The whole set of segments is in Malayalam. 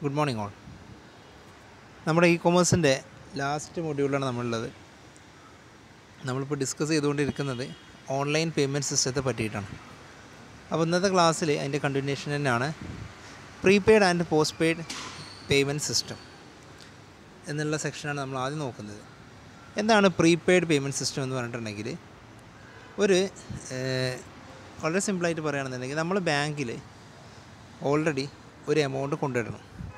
ഗുഡ് മോർണിംഗ് ഓൾ നമ്മുടെ ഇ കൊമേഴ്സിൻ്റെ ലാസ്റ്റ് മൊഡ്യൂളിലാണ് നമ്മളുള്ളത് നമ്മളിപ്പോൾ ഡിസ്കസ് ചെയ്തുകൊണ്ടിരിക്കുന്നത് ഓൺലൈൻ പേയ്മെൻറ്റ് സിസ്റ്റത്തെ പറ്റിയിട്ടാണ് അപ്പോൾ ഇന്നത്തെ ക്ലാസ്സിൽ അതിൻ്റെ കണ്ടിന്യൂഷൻ തന്നെയാണ് prepaid and post paid payment system എന്നുള്ള സെക്ഷനാണ് നമ്മൾ ആദ്യം നോക്കുന്നത് എന്താണ് പ്രീപെയ്ഡ് പേയ്മെൻറ്റ് സിസ്റ്റം എന്ന് പറഞ്ഞിട്ടുണ്ടെങ്കിൽ ഒരു ഏഹ്, വളരെ സിമ്പിളായിട്ട് പറയുകയാണെന്നുണ്ടെങ്കിൽ നമ്മൾ ബാങ്കിൽ ഓൾറെഡി ഒരു എമൗണ്ട് കൊണ്ടിടണം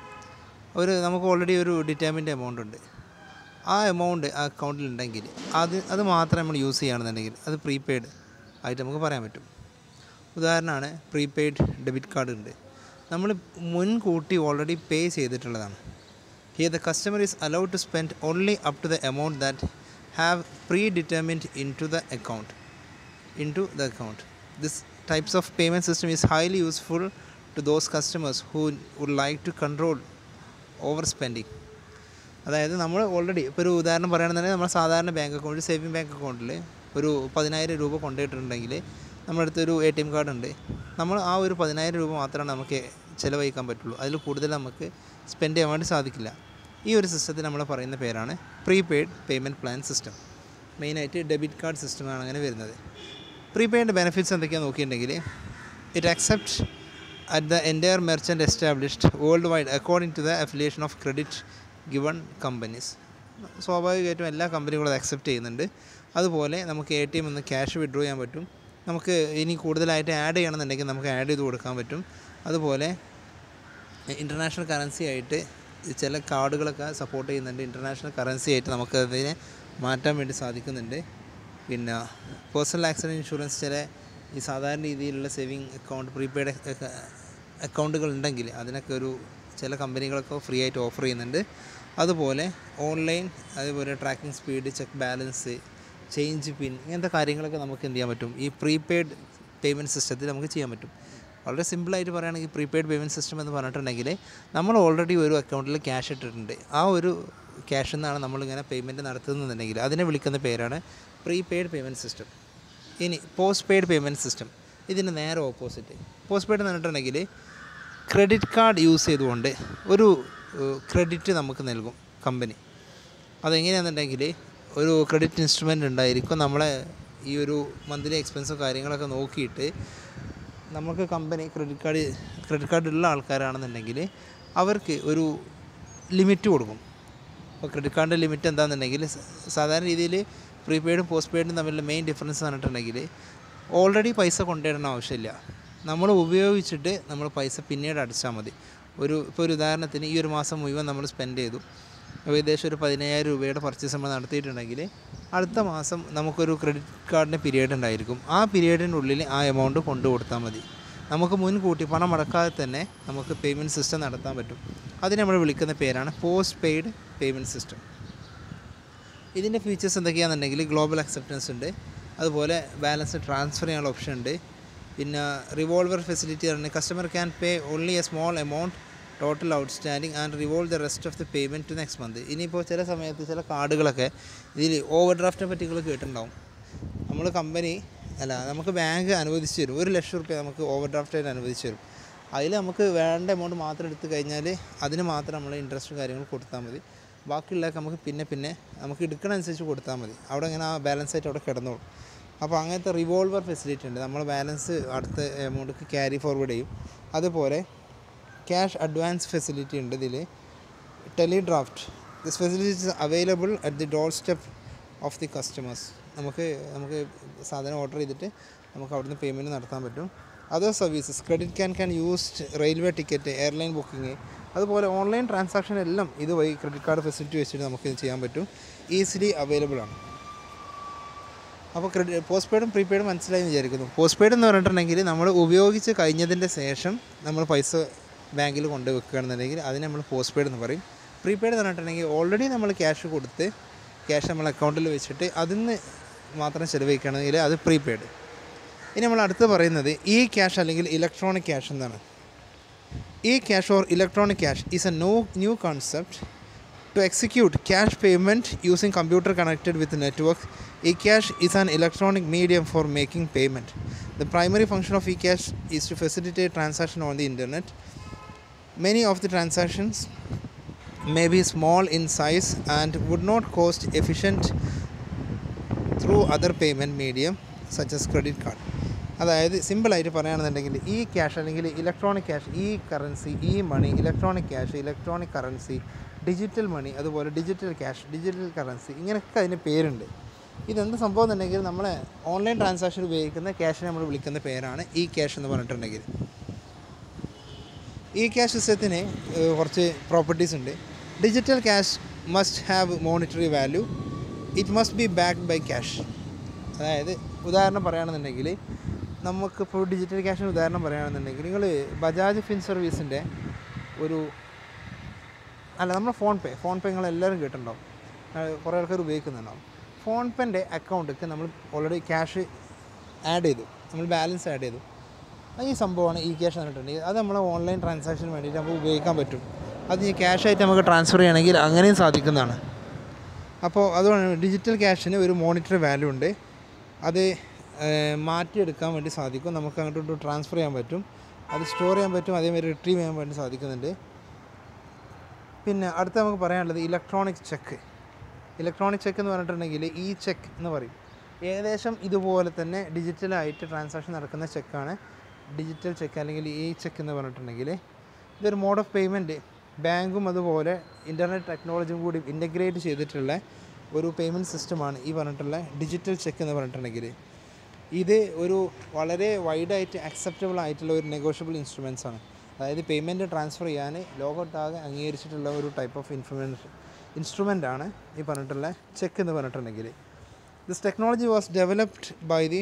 ഒരു നമുക്ക് ഓൾറെഡി ഒരു ഡിറ്റർമിൻ്റെ എമൗണ്ട് ഉണ്ട് ആ എമൗണ്ട് ആ അക്കൗണ്ടിൽ ഉണ്ടെങ്കിൽ അത് അത് മാത്രം നമ്മൾ യൂസ് ചെയ്യുകയാണെന്നുണ്ടെങ്കിൽ അത് പ്രീപെയ്ഡ് ആയിട്ട് നമുക്ക് പറയാൻ പറ്റും ഉദാഹരണമാണ് പ്രീപെയ്ഡ് ഡെബിറ്റ് കാർഡ് ഉണ്ട് നമ്മൾ മുൻകൂട്ടി ഓൾറെഡി പേ ചെയ്തിട്ടുള്ളതാണ് here the customer is allowed to spend only up to the amount that have predetermined into the account into the account. This types of payment system is highly useful to those customers who would like to control overspending. അതായത് നമ്മൾ ഓൾറെഡി ഇപ്പോൾ ഒരു ഉദാഹരണം പറയുകയാണെന്നുണ്ടെങ്കിൽ നമ്മൾ സാധാരണ ബാങ്ക് അക്കൗണ്ട് സേവിങ് ബാങ്ക് അക്കൗണ്ടിൽ ഒരു പതിനായിരം രൂപ കൊണ്ടുപോയിട്ടുണ്ടെങ്കിൽ നമ്മുടെ അടുത്ത് ഒരു എ ടി എം കാർഡ് ഉണ്ട് നമ്മൾ ആ ഒരു പതിനായിരം രൂപ മാത്രമാണ് നമുക്ക് ചിലവഴിക്കാൻ പറ്റുള്ളൂ അതിൽ കൂടുതൽ നമുക്ക് സ്പെൻഡ് ചെയ്യാൻ വേണ്ടി സാധിക്കില്ല ഈ ഒരു സിസ്റ്റത്തിന് നമ്മൾ പറയുന്ന പേരാണ് പ്രീപെയ്ഡ് പേയ്മെൻറ്റ് പ്ലാൻ സിസ്റ്റം മെയിനായിട്ട് ഡെബിറ്റ് കാർഡ് സിസ്റ്റമാണ് അങ്ങനെ വരുന്നത് പ്രീപെയ്ഡ് ബെനിഫിറ്റ്സ് എന്തൊക്കെയാണെന്ന് നോക്കിയിട്ടുണ്ടെങ്കിൽ it accept at the entire merchant established worldwide according to the affiliation of credit given companies സ്വാഭാവികമായിട്ടും എല്ലാ കമ്പനികളും അത് അക്സെപ്റ്റ് ചെയ്യുന്നുണ്ട് അതുപോലെ നമുക്ക് എ ടി എം നിന്ന് ക്യാഷ് വിഡ്രോ ചെയ്യാൻ പറ്റും നമുക്ക് ഇനി കൂടുതലായിട്ട് ആഡ് ചെയ്യണമെന്നുണ്ടെങ്കിൽ നമുക്ക് ആഡ് ചെയ്ത് കൊടുക്കാൻ പറ്റും അതുപോലെ ഇൻ്റർനാഷണൽ കറൻസി ആയിട്ട് ചില കാർഡുകളൊക്കെ സപ്പോർട്ട് ചെയ്യുന്നുണ്ട് ഇൻ്റർനാഷണൽ കറൻസി ആയിട്ട് നമുക്ക് അതിനെ മാറ്റാൻ വേണ്ടി സാധിക്കുന്നുണ്ട് പിന്നെ പേഴ്സണൽ ആക്സിഡൻറ്റ് ഇൻഷുറൻസ് ചില ഈ സാധാരണ രീതിയിലുള്ള സേവിങ് അക്കൗണ്ട് പ്രീപെയ്ഡ് അക്കൗണ്ടുകൾ ഉണ്ടെങ്കിൽ അതിനൊക്കെ ഒരു ചില കമ്പനികളൊക്കെ ഫ്രീ ആയിട്ട് ഓഫർ ചെയ്യുന്നുണ്ട് അതുപോലെ ഓൺലൈൻ അതുപോലെ tracking speed check balance change PIN ഇങ്ങനത്തെ കാര്യങ്ങളൊക്കെ നമുക്ക് എന്ത് ചെയ്യാൻ പറ്റും ഈ പ്രീപെയ്ഡ് പേയ്മെൻറ്റ് സിസ്റ്റത്തിൽ നമുക്ക് ചെയ്യാൻ പറ്റും വളരെ സിമ്പിളായിട്ട് പറയുകയാണെങ്കിൽ പ്രീപെയ്ഡ് പേയ്മെൻറ്റ് സിസ്റ്റം എന്ന് പറഞ്ഞിട്ടുണ്ടെങ്കിൽ നമ്മൾ ഓൾറെഡി ഒരു അക്കൗണ്ടിൽ ക്യാഷ് ഇട്ടിട്ടുണ്ട് ആ ഒരു ക്യാഷിൽ നിന്നാണ് നമ്മളിങ്ങനെ പേയ്മെൻറ്റ് നടത്തുന്നതെന്നുണ്ടെങ്കിൽ അതിനെ വിളിക്കുന്ന പേരാണ് പ്രീപെയ്ഡ് പേയ്മെൻറ്റ് സിസ്റ്റം ഇനി പോസ്റ്റ് പെയ്ഡ് പേയ്മെൻറ്റ് സിസ്റ്റം ഇതിന് നേരെ ഓപ്പോസിറ്റ് പോസ്റ്റ് പെയ്ഡ് എന്ന് പറഞ്ഞിട്ടുണ്ടെങ്കിൽ ക്രെഡിറ്റ് കാർഡ് യൂസ് ചെയ്തുകൊണ്ട് ഒരു ക്രെഡിറ്റ് നമുക്ക് നൽകും കമ്പനി അതെങ്ങനെയാണെന്നുണ്ടെങ്കിൽ ഒരു ക്രെഡിറ്റ് ഇൻസ്ട്രുമെൻ്റ് ഉണ്ടായിരിക്കും നമ്മളെ ഈ ഒരു മന്ത്ലി എക്സ്പെൻസും കാര്യങ്ങളൊക്കെ നോക്കിയിട്ട് നമുക്ക് company credit card credit card ഉള്ള ആൾക്കാരാണെന്നുണ്ടെങ്കിൽ അവർക്ക് ഒരു ലിമിറ്റ് കൊടുക്കും അപ്പോൾ ക്രെഡിറ്റ് കാർഡിൻ്റെ ലിമിറ്റ് എന്താണെന്നുണ്ടെങ്കിൽ സ- സാധാരണ രീതിയിൽ പ്രീപെയ്ഡും പോസ്റ്റ് പെയ്ഡും തമ്മിലുള്ള മെയിൻ ഡിഫറൻസ് എന്ന് പറഞ്ഞിട്ടുണ്ടെങ്കിൽ ഓൾറെഡി പൈസ കൊണ്ടുവരേണ്ട ആവശ്യമില്ല നമ്മൾ ഉപയോഗിച്ചിട്ട് നമ്മൾ പൈസ പിന്നീട് അടച്ചാൽ മതി ഒരു ഇപ്പോൾ ഒരു ഉദാഹരണത്തിന് ഈ ഒരു മാസം മുഴുവൻ നമ്മൾ സ്പെൻഡ് ചെയ്തു ഏകദേശം ഒരു പതിനയ്യായിരം രൂപയുടെ പർച്ചേസ് നമ്മൾ നടത്തിയിട്ടുണ്ടെങ്കിൽ അടുത്ത മാസം നമുക്കൊരു ക്രെഡിറ്റ് കാർഡിൻ്റെ പീരീഡ് ഉണ്ടായിരിക്കും ആ പീരീഡിൻ്റെ ഉള്ളിൽ ആ എമൗണ്ട് കൊണ്ടു കൊടുത്താൽ മതി നമുക്ക് മുൻകൂട്ടി പണം അടക്കാതെ തന്നെ നമുക്ക് പേയ്മെൻറ്റ് സിസ്റ്റം നടത്താൻ പറ്റും അതിന് നമ്മൾ വിളിക്കുന്ന പേരാണ് പോസ്റ്റ് പെയ്ഡ് പേയ്മെൻറ്റ് സിസ്റ്റം ഇതിൻ്റെ ഫീച്ചേഴ്സ് എന്തൊക്കെയാണെന്നുണ്ടെങ്കിൽ ഗ്ലോബൽ അക്സെപ്റ്റൻസ് ഉണ്ട് അതുപോലെ ബാലൻസ് ട്രാൻസ്ഫർ ചെയ്യാനുള്ള ഓപ്ഷൻ ഉണ്ട് പിന്നെ റിവോൾവർ ഫെസിലിറ്റി പറഞ്ഞാൽ customer can pay only a small amount total outstanding and revolve the rest of the payment to next month ഇനിയിപ്പോൾ ചില സമയത്ത് ചില കാർഡുകളൊക്കെ ഇതിൽ ഓവർ ഡ്രാഫ്റ്റിനെ പറ്റി നിങ്ങൾ കേട്ടിട്ടുണ്ടാവും നമ്മൾ കമ്പനി അല്ല നമുക്ക് ബാങ്ക് അനുവദിച്ച് തരും ഒരു ലക്ഷം റുപ്യ നമുക്ക് ഓവർ ഡ്രാഫ്റ്റായിട്ട് അനുവദിച്ച് തരും അതിൽ നമുക്ക് വേണ്ട എമൗണ്ട് മാത്രം എടുത്ത് കഴിഞ്ഞാൽ അതിന് മാത്രം നമ്മൾ ഇൻട്രസ്റ്റും കാര്യങ്ങളും കൊടുത്താൽ മതി ബാക്കിയുള്ളതൊക്കെ നമുക്ക് പിന്നെ പിന്നെ നമുക്ക് എടുക്കണ അനുസരിച്ച് കൊടുത്താൽ മതി അവിടെ ഇങ്ങനെ ആ ബാലൻസ് ആയിട്ട് അവിടെ കിടന്നോളും അപ്പോൾ അങ്ങനത്തെ റിവോൾവർ ഫെസിലിറ്റി ഉണ്ട് നമ്മൾ ബാലൻസ് അടുത്ത എമൗണ്ട്ക്ക് ക്യാരി ഫോർവേഡ് ചെയ്യും അതുപോലെ ക്യാഷ് അഡ്വാൻസ് ഫെസിലിറ്റി ഉണ്ട് ഇതിൽ teledraft this facility is available at the doorstep of the customers നമുക്ക് നമുക്ക് സാധനം ഓർഡർ ചെയ്തിട്ട് നമുക്ക് അവിടുന്ന് പേയ്മെൻറ്റ് നടത്താൻ പറ്റും other services credit can can used railway ticket airline booking അതുപോലെ ഓൺലൈൻ ട്രാൻസാക്ഷൻ എല്ലാം ഇതുവഴി ക്രെഡിറ്റ് കാർഡ് ഫെസിലിറ്റി വെച്ചിട്ട് നമുക്ക് ഇത് ചെയ്യാൻ പറ്റും ഈസിലി അവൈലബിൾ ആണ് അപ്പോൾ ക്രെഡിറ്റ് പോസ്റ്റ് പെയ്ഡും പ്രീപെയ്ഡും മനസ്സിലായി എന്ന് വിചാരിക്കുന്നു പോസ്റ്റ് പെയ്ഡ് എന്ന് പറഞ്ഞിട്ടുണ്ടെങ്കിൽ നമ്മൾ ഉപയോഗിച്ച് കഴിഞ്ഞതിൻ്റെ ശേഷം നമ്മൾ പൈസ ബാങ്കിൽ കൊണ്ട് വെക്കുകയാണെന്നുണ്ടെങ്കിൽ അതിന് നമ്മൾ പോസ്റ്റ് പെയ്ഡ് എന്ന് പറയും പ്രീപെയ്ഡ് എന്ന് പറഞ്ഞിട്ടുണ്ടെങ്കിൽ ഓൾറെഡി നമ്മൾ ക്യാഷ് കൊടുത്ത് ക്യാഷ് നമ്മൾ അക്കൗണ്ടിൽ വെച്ചിട്ട് അതിൽ നിന്ന് മാത്രം ചിലവഴിക്കുകയാണെങ്കിൽ അത് പ്രീപെയ്ഡ് ഇനി നമ്മൾ അടുത്ത് പറയുന്നത് ഈ ക്യാഷ് അല്ലെങ്കിൽ ഇലക്ട്രോണിക് ക്യാഷ് എന്നാണ് e cash or electronic cash is a no new concept To execute cash payment using computer connected with network, eCash is an electronic medium for making payment. The primary function of eCash is to facilitate transaction on the internet. Many of the transactions may be small in size and would not cost efficient through other payment medium such as credit card അതായത് സിമ്പിളായിട്ട് പറയുകയാണെന്നുണ്ടെങ്കിൽ ഈ ക്യാഷ് അല്ലെങ്കിൽ electronic cash e currency e money electronic cash electronic currency digital money അതുപോലെ ഡിജിറ്റൽ ക്യാഷ് ഡിജിറ്റൽ കറൻസി ഇങ്ങനെയൊക്കെ അതിന് പേരുണ്ട് ഇതെന്ത് സംഭവം എന്നുണ്ടെങ്കിൽ നമ്മളെ ഓൺലൈൻ ട്രാൻസാക്ഷൻ ഉപയോഗിക്കുന്ന ക്യാഷിനെ നമ്മൾ വിളിക്കുന്ന പേരാണ് ഈ ക്യാഷ് എന്ന് പറഞ്ഞിട്ടുണ്ടെങ്കിൽ ഈ ക്യാഷ് സിസ്റ്റത്തിന് ഏഹ്, കുറച്ച് പ്രോപ്പർട്ടീസ് ഉണ്ട് digital cash must have monetary value it must be backed by cash അതായത് ഉദാഹരണം പറയുകയാണെന്നുണ്ടെങ്കിൽ നമുക്കിപ്പോൾ ഡിജിറ്റൽ ക്യാഷിന് ഉദാഹരണം പറയുകയാണെന്നുണ്ടെങ്കിൽ നിങ്ങൾ ബജാജ് ഫിൻ സർവീസിൻ്റെ ഒരു അല്ല നമ്മൾ ഫോൺ പേ ഫോൺ പേ നിങ്ങൾ എല്ലാവരും കേട്ടിട്ടുണ്ടാവും ആ, കുറേ ആൾക്കാർ ഉപയോഗിക്കുന്നുണ്ടാവും ഫോൺ പേൻ്റെ അക്കൗണ്ടിലേക്ക് നമ്മൾ ഓൾറെഡി ക്യാഷ് ആഡ് ചെയ്തു നമ്മൾ ബാലൻസ് ആഡ് ചെയ്തു ആ ഈ സംഭവമാണ് ഈ ക്യാഷ് പറഞ്ഞിട്ടുണ്ടെങ്കിൽ അത് നമ്മൾ ഓൺലൈൻ ട്രാൻസാക്ഷന് വേണ്ടിയിട്ട് നമുക്ക് ഉപയോഗിക്കാൻ പറ്റും അത് ഈ ക്യാഷ് ആയിട്ട് നമുക്ക് ട്രാൻസ്ഫർ ചെയ്യണമെങ്കിൽ അങ്ങനെയും സാധിക്കുന്നതാണ് അപ്പോൾ അതുകൊണ്ട് ഡിജിറ്റൽ ക്യാഷിന് ഒരു മോണിറ്ററി വാല്യൂ ഉണ്ട് അത് ഏഹ്, മാറ്റിയെടുക്കാൻ വേണ്ടി സാധിക്കും നമുക്ക് അങ്ങോട്ട് ട്രാൻസ്ഫർ ചെയ്യാൻ പറ്റും അത് സ്റ്റോർ ചെയ്യാൻ പറ്റും അതേമാതിരി റിട്രീവ് ചെയ്യാൻ വേണ്ടി സാധിക്കുന്നുണ്ട് പിന്നെ അടുത്ത നമുക്ക് പറയാനുള്ളത് ഇലക്ട്രോണിക് ചെക്ക് ഇലക്ട്രോണിക് ചെക്ക് എന്ന് പറഞ്ഞിട്ടുണ്ടെങ്കിൽ ഈ ചെക്ക് എന്ന് പറയും ഏകദേശം ഇതുപോലെ തന്നെ ഡിജിറ്റലായിട്ട് ട്രാൻസാക്ഷൻ നടക്കുന്ന ചെക്കാണ് ഡിജിറ്റൽ ചെക്ക് അല്ലെങ്കിൽ ഈ ചെക്ക് എന്ന് പറഞ്ഞിട്ടുണ്ടെങ്കിൽ ഇതൊരു മോഡ് ഓഫ് പേയ്മെൻറ്റ് ബാങ്കും അതുപോലെ ഇൻ്റർനെറ്റ് ടെക്നോളജിയും കൂടി ഇൻ്റഗ്രേറ്റ് ചെയ്തിട്ടുള്ള ഒരു പേയ്മെൻറ്റ് സിസ്റ്റമാണ് ഈ പറഞ്ഞിട്ടുള്ള ഡിജിറ്റൽ ചെക്ക് എന്ന് പറഞ്ഞിട്ടുണ്ടെങ്കിൽ ഇത് ഒരു വളരെ വൈഡായിട്ട് അക്സെപ്റ്റബിൾ ആയിട്ടുള്ള ഒരു നെഗോഷ്യബിൾ ഇൻസ്ട്രുമെൻസ് ആണ് അതായത് പേയ്മെൻറ്റ് ട്രാൻസ്ഫർ ചെയ്യാൻ ലോകത്തൊട്ടാകെ അംഗീകരിച്ചിട്ടുള്ള ഒരു ടൈപ്പ് ഓഫ് ഇൻഫർമേഷൻ ഇൻസ്ട്രുമെൻ്റ് ആണ് ഈ പറഞ്ഞിട്ടുള്ള ചെക്ക് എന്ന് പറഞ്ഞിട്ടുണ്ടെങ്കിൽ this technology was developed by the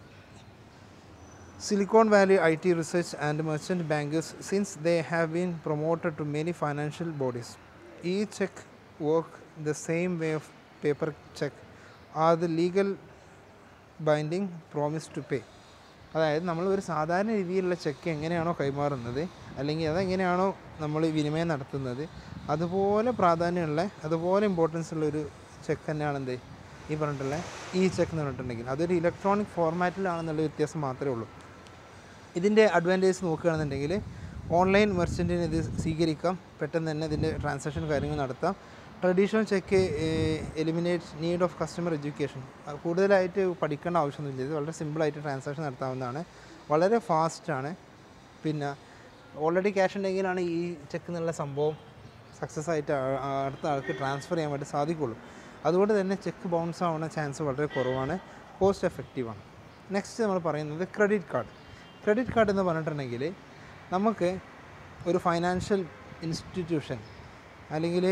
Silicon Valley IT research and merchant bankers since they have been promoted to many financial bodies. Each check work the same way of paper check are the legal binding promise to pay. അതായത് നമ്മൾ ഒരു സാധാരണ രീതിയിലുള്ള ചെക്ക് എങ്ങനെയാണോ കൈമാറുന്നത് അല്ലെങ്കിൽ അതെങ്ങനെയാണോ നമ്മൾ വിനിമയം നടത്തുന്നത് അതുപോലെ പ്രാധാന്യമുള്ള അതുപോലെ ഇമ്പോർട്ടൻസ് ഉള്ള ഒരു ചെക്ക് തന്നെയാണ് എന്ത് ഈ പറഞ്ഞിട്ടുള്ള ഈ ചെക്ക് എന്ന് പറഞ്ഞിട്ടുണ്ടെങ്കിൽ അതൊരു ഇലക്ട്രോണിക് ഫോർമാറ്റിലാണെന്നുള്ള വ്യത്യാസം മാത്രമേ ഉള്ളൂ ഇതിൻ്റെ അഡ്വാൻറ്റേജ് നോക്കുകയാണെന്നുണ്ടെങ്കിൽ ഓൺലൈൻ മെർച്ചൻറ്റിന് ഇത് സ്വീകരിക്കാം പെട്ടെന്ന് തന്നെ ഇതിൻ്റെ ട്രാൻസാക്ഷൻ കാര്യങ്ങൾ നടത്താം traditional cheque eliminate need of customer education കൂടുതലായിട്ട് പഠിക്കേണ്ട ആവശ്യമൊന്നുമില്ല ഇത് വളരെ സിമ്പിളായിട്ട് ട്രാൻസാക്ഷൻ നടത്താവുന്നതാണ് വളരെ ഫാസ്റ്റാണ് പിന്നെ ഓൾറെഡി ക്യാഷ് ഉണ്ടെങ്കിലാണ് ഈ ചെക്ക് എന്നുള്ള സംഭവം സക്സസ് ആയിട്ട് ആ- ആ അടുത്ത ആൾക്ക് ട്രാൻസ്ഫർ ചെയ്യാൻ വേണ്ടി സാധിക്കുള്ളൂ അതുകൊണ്ട് തന്നെ ചെക്ക് ബൗൺസ് ആവുന്ന ചാൻസ് വളരെ കുറവാണ് കോസ്റ്റ് എഫക്റ്റീവാണ് നെക്സ്റ്റ് നമ്മൾ പറയുന്നത് ക്രെഡിറ്റ് കാർഡ് ക്രെഡിറ്റ് കാർഡ് എന്ന് പറഞ്ഞിട്ടുണ്ടെങ്കിൽ നമുക്ക് ഒരു ഫൈനാൻഷ്യൽ ഇൻസ്റ്റിറ്റ്യൂഷൻ അല്ലെങ്കിൽ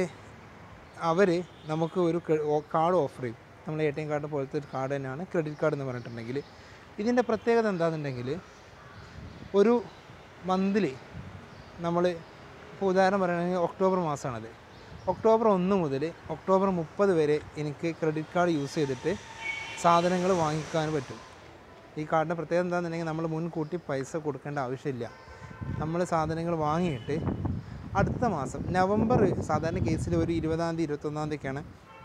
അവർ നമുക്ക് ഒരു കാർഡ് ഓഫർ ചെയ്യും നമ്മൾ എ ടി എം കാർഡ് പോലത്തെ ഒരു കാർഡ് തന്നെയാണ് ക്രെഡിറ്റ് കാർഡ് എന്ന് പറഞ്ഞിട്ടുണ്ടെങ്കിൽ ഇതിൻ്റെ പ്രത്യേകത എന്താണെന്നുണ്ടെങ്കിൽ ഒരു മന്ത്ലി നമ്മൾ ഇപ്പോൾ ഉദാഹരണം പറയുകയാണെങ്കിൽ ഒക്ടോബർ മാസമാണത് ഒക്ടോബർ ഒന്ന് മുതൽ ഒക്ടോബർ മുപ്പത് വരെ എനിക്ക് ക്രെഡിറ്റ് കാർഡ് യൂസ് ചെയ്തിട്ട് സാധനങ്ങൾ വാങ്ങിക്കാൻ പറ്റും ഈ കാർഡിൻ്റെ പ്രത്യേകത എന്താണെന്നുണ്ടെങ്കിൽ നമ്മൾ മുൻകൂട്ടി പൈസ കൊടുക്കേണ്ട ആവശ്യമില്ല നമ്മൾ സാധനങ്ങൾ വാങ്ങിയിട്ട് അടുത്ത മാസം നവംബർ സാധാരണ കേസിൽ ഒരു ഇരുപതാം തീയതി ഇരുപത്തൊന്നാം തീയതിക്കാണ്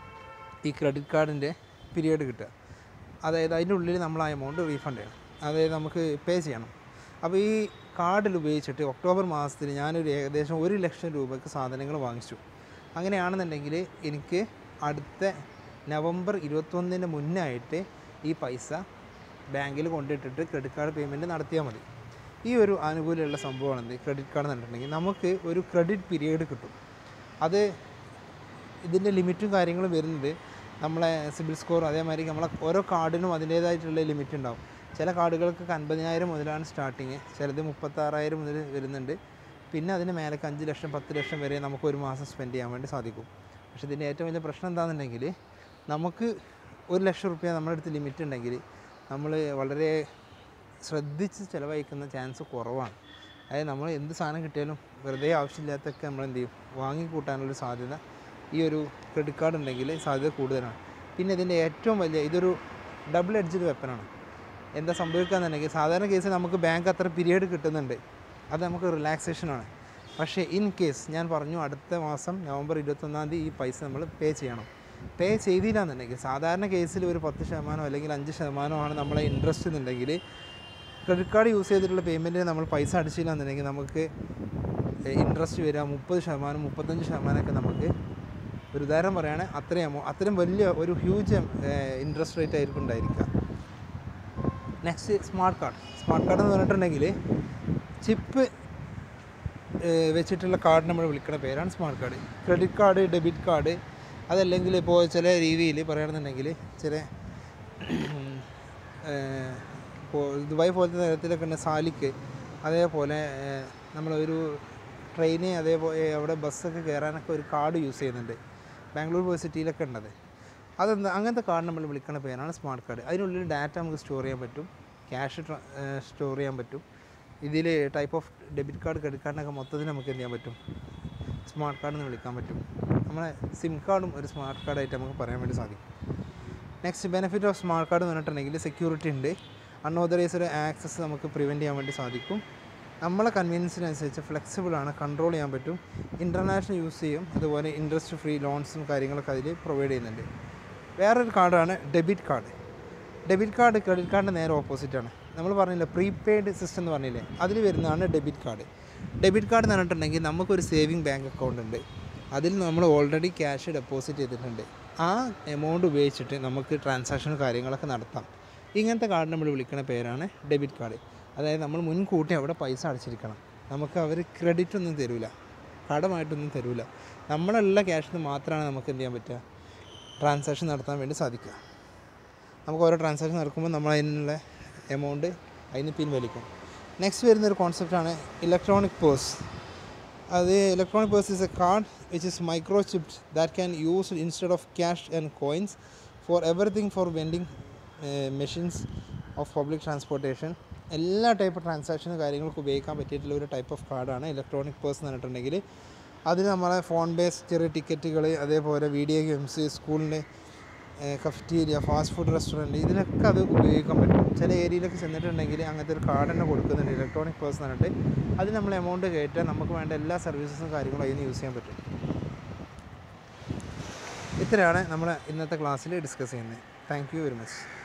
ഈ ക്രെഡിറ്റ് കാർഡിൻ്റെ പീരീഡ് കിട്ടുക അതായത് അതിൻ്റെ ഉള്ളിൽ നമ്മൾ ആ എമൗണ്ട് റീഫണ്ട് ചെയ്യണം അതായത് നമുക്ക് പേ ചെയ്യണം അപ്പോൾ ഈ കാർഡിൽ ഉപയോഗിച്ചിട്ട് ഒക്ടോബർ മാസത്തിൽ ഞാനൊരു ഏകദേശം ഒരു ലക്ഷം രൂപയ്ക്ക് സാധനങ്ങൾ വാങ്ങിച്ചു അങ്ങനെയാണെന്നുണ്ടെങ്കിൽ എനിക്ക് അടുത്ത നവംബർ ഇരുപത്തൊന്നിന് മുന്നായിട്ട് ഈ പൈസ ബാങ്കിൽ കൊണ്ടിട്ടിട്ട് ക്രെഡിറ്റ് കാർഡ് പേയ്മെൻറ്റ് നടത്തിയാൽ മതി ഈ ഒരു ആനുകൂല്യമുള്ള സംഭവമാണ് എന്ത് ക്രെഡിറ്റ് കാർഡ് എന്നുണ്ടെങ്കിൽ നമുക്ക് ഒരു ക്രെഡിറ്റ് പീരീഡ് കിട്ടും അത് ഇതിൻ്റെ ലിമിറ്റും കാര്യങ്ങളും വരുന്നത് നമ്മളെ സിബിൽ സ്കോർ അതേമാതിരി നമ്മളെ ഓരോ കാർഡിനും അതിൻ്റേതായിട്ടുള്ള ലിമിറ്റ് ഉണ്ടാവും ചില കാർഡുകൾക്ക് അൻപതിനായിരം മുതലാണ് സ്റ്റാർട്ടിങ് ചിലത് മുപ്പത്താറായിരം മുതൽ വരുന്നുണ്ട് പിന്നെ അതിന് മേലേക്ക് അഞ്ച് ലക്ഷം പത്ത് ലക്ഷം വരെ നമുക്ക് ഒരു മാസം സ്പെൻഡ് ചെയ്യാൻ വേണ്ടി സാധിക്കും പക്ഷേ ഇതിൻ്റെ ഏറ്റവും വലിയ പ്രശ്നം എന്താണെന്നുണ്ടെങ്കിൽ നമുക്ക് ഒരു ലക്ഷം റുപ്യ നമ്മുടെ അടുത്ത് ലിമിറ്റ് ഉണ്ടെങ്കിൽ നമ്മൾ വളരെ ശ്രദ്ധിച്ച് ചിലവഴിക്കുന്ന ചാൻസ് കുറവാണ് അതായത് നമ്മൾ എന്ത് സാധനം കിട്ടിയാലും വെറുതെ ആവശ്യമില്ലാത്തൊക്കെ നമ്മൾ എന്ത് ചെയ്യും വാങ്ങിക്കൂട്ടാനുള്ളൊരു സാധ്യത ഈ ഒരു ക്രെഡിറ്റ് കാർഡ് ഉണ്ടെങ്കിൽ സാധ്യത കൂടുതലാണ് പിന്നെ ഇതിൻ്റെ ഏറ്റവും വലിയ ഇതൊരു ഡബിൾ എഡ്ജഡ് വെപ്പനാണ് എന്താ സംഭവിക്കുകയെന്നുണ്ടെങ്കിൽ സാധാരണ കേസിൽ നമുക്ക് ബാങ്ക് അത്ര പീരീഡ് കിട്ടുന്നുണ്ട് അത് നമുക്ക് റിലാക്സേഷനാണ് പക്ഷേ ഇൻ കേസ് ഞാൻ പറഞ്ഞു അടുത്ത മാസം നവംബർ ഇരുപത്തൊന്നാം തീയതി ഈ പൈസ നമ്മൾ പേ ചെയ്യണം പേ ചെയ്തില്ലാന്നുണ്ടെങ്കിൽ സാധാരണ കേസിൽ ഒരു പത്ത് ശതമാനം അല്ലെങ്കിൽ അഞ്ച് ശതമാനമാണ് നമ്മളെ ഇൻട്രസ്റ്റ് എന്നുണ്ടെങ്കിൽ ക്രെഡിറ്റ് കാർഡ് യൂസ് ചെയ്തിട്ടുള്ള പേയ്മെൻറ്റിന് നമ്മൾ പൈസ അടിച്ചില്ല എന്നുണ്ടെങ്കിൽ നമുക്ക് ഇൻട്രസ്റ്റ് വരിക മുപ്പത് ശതമാനം മുപ്പത്തഞ്ച് ശതമാനമൊക്കെ നമുക്ക് ഒരു ഉദാഹരണം പറയുകയാണെങ്കിൽ അത്രയും amount- അത്രയും വലിയ ഒരു ഹ്യൂജ് ഇൻട്രസ്റ്റ് റേറ്റ് ആയിരിക്കും ഉണ്ടായിരിക്കുക next smart card smart card എന്ന് പറഞ്ഞിട്ടുണ്ടെങ്കിൽ ചിപ്പ് വെച്ചിട്ടുള്ള കാർഡ് നമ്മൾ വിളിക്കുന്ന പേരാണ് smart card credit card debit card അതല്ലെങ്കിൽ ഇപ്പോൾ ചില രീതിയിൽ പറയുകയാണെന്നുണ്ടെങ്കിൽ ചില ഏഹ്, ഇപ്പോൾ ദുബായ് പോലത്തെ തരത്തിലൊക്കെ ഉണ്ട് സാലിക്ക് അതേപോലെ ഏഹ്, നമ്മളൊരു ട്രെയിന് അതേപോലെ അവിടെ ബസ്സൊക്കെ കയറാനൊക്കെ ഒരു കാർഡ് യൂസ് ചെയ്യുന്നുണ്ട് ബാംഗ്ലൂർ യൂണിവേഴ്സിറ്റിയിലൊക്കെ ഉണ്ടത് അതെന്താ അങ്ങനത്തെ കാർഡ് നമ്മൾ വിളിക്കുന്ന പേരാണ് സ്മാർട്ട് കാർഡ് അതിനുള്ളിൽ ഡാറ്റ നമുക്ക് സ്റ്റോർ ചെയ്യാൻ പറ്റും ക്യാഷ് സ്റ്റോർ ചെയ്യാൻ പറ്റും ഇതിൽ type of debit card credit കാർഡിനൊക്കെ മൊത്തത്തിൽ നമുക്ക് എന്ത് ചെയ്യാൻ പറ്റും സ്മാർട്ട് കാർഡ് എന്ന് വിളിക്കാൻ പറ്റും നമ്മളെ സിം കാർഡും ഒരു സ്മാർട്ട് കാർഡായിട്ട് നമുക്ക് പറയാൻ വേണ്ടി സാധിക്കും next benefit of smart card എന്ന് പറഞ്ഞിട്ടുണ്ടെങ്കിൽ സെക്യൂരിറ്റി ഉണ്ട് അൺഓതറൈസ്ഡ് ആക്സസ് നമുക്ക് പ്രിവെൻറ്റ് ചെയ്യാൻ വേണ്ടി സാധിക്കും നമ്മളെ കൺവീനിയൻസിനനുസരിച്ച് ഫ്ലെക്സിബിൾ ആണ് കൺട്രോൾ ചെയ്യാൻ പറ്റും ഇൻ്റർനാഷണൽ യൂസ് ചെയ്യും അതുപോലെ ഇൻട്രസ്റ്റ് ഫ്രീ ലോൺസും കാര്യങ്ങളൊക്കെ അതിൽ പ്രൊവൈഡ് ചെയ്യുന്നുണ്ട് വേറൊരു കാർഡാണ് debit card debit card credit കാർഡിൻ്റെ നേരെ ഓപ്പോസിറ്റാണ് നമ്മൾ പറഞ്ഞില്ലേ പ്രീപെയ്ഡ് സിസ്റ്റം എന്ന് പറഞ്ഞില്ലേ അതിൽ വരുന്നതാണ് ഡെബിറ്റ് കാർഡ് ഡെബിറ്റ് കാർഡ് എന്ന് പറഞ്ഞിട്ടുണ്ടെങ്കിൽ നമുക്കൊരു സേവിങ് ബാങ്ക് അക്കൗണ്ട് ഉണ്ട് അതിൽ നമ്മൾ ഓൾറെഡി ക്യാഷ് ഡെപ്പോസിറ്റ് ചെയ്തിട്ടുണ്ട് ആ എമൗണ്ട് ഉപയോഗിച്ചിട്ട് നമുക്ക് ട്രാൻസാക്ഷൻ കാര്യങ്ങളൊക്കെ നടത്താം ഇങ്ങനത്തെ കാർഡ് നമ്മൾ വിളിക്കുന്ന പേരാണ് ഡെബിറ്റ് കാർഡ് അതായത് നമ്മൾ മുൻകൂട്ടി അവിടെ പൈസ അടച്ചിരിക്കണം നമുക്ക് അവർ ക്രെഡിറ്റ് ഒന്നും തരില്ല കടമായിട്ടൊന്നും തരില്ല നമ്മളുള്ള ക്യാഷിൽ നിന്ന് മാത്രമാണ് നമുക്ക് എന്ത് ചെയ്യാൻ പറ്റുക ട്രാൻസാക്ഷൻ നടത്താൻ വേണ്ടി സാധിക്കുക നമുക്ക് ഓരോ ട്രാൻസാക്ഷൻ നടക്കുമ്പോൾ നമ്മൾ അതിനുള്ള എമൗണ്ട് അതിന് പിൻവലിക്കും നെക്സ്റ്റ് വരുന്ന ഒരു കോൺസെപ്റ്റാണ് ഇലക്ട്രോണിക് പേഴ്സ് അത് electronic purse is a card which is micro chipped that can use instead of cash and coins for everything for vending machines of public transportation എല്ലാ ടൈപ്പ് ട്രാൻസാക്ഷനും കാര്യങ്ങൾക്ക് ഉപയോഗിക്കാൻ പറ്റിയിട്ടുള്ള ഒരു ടൈപ്പ് ഓഫ് കാർഡാണ് ഇലക്ട്രോണിക് പേഴ്സ് എന്ന് പറഞ്ഞിട്ടുണ്ടെങ്കിൽ അതിന് നമ്മളെ ഫോൺ ബേസ് ചെറിയ ടിക്കറ്റുകൾ അതേപോലെ വീഡിയോ ഗെയിംസ് സ്കൂളിൻ്റെ കഫറ്റീരിയ ഫാസ്റ്റ് ഫുഡ് റെസ്റ്റോറൻറ്റ് ഇതിനൊക്കെ അത് ഉപയോഗിക്കാൻ പറ്റും ചില ഏരിയയിലൊക്കെ ചെന്നിട്ടുണ്ടെങ്കിൽ അങ്ങനത്തെ ഒരു കാർഡ് തന്നെ കൊടുക്കുന്നുണ്ട് ഇലക്ട്രോണിക് പേഴ്സ് എന്ന് പറഞ്ഞിട്ട് അതിൽ നമ്മൾ എമൗണ്ട് കയറ്റാൻ നമുക്ക് വേണ്ട എല്ലാ സർവീസസും കാര്യങ്ങളും അതിന് യൂസ് ചെയ്യാൻ പറ്റും ഇത്രയാണ് നമ്മൾ ഇന്നത്തെ ക്ലാസ്സിൽ ഡിസ്കസ് ചെയ്യുന്നത് താങ്ക് യു വെരി മച്ച്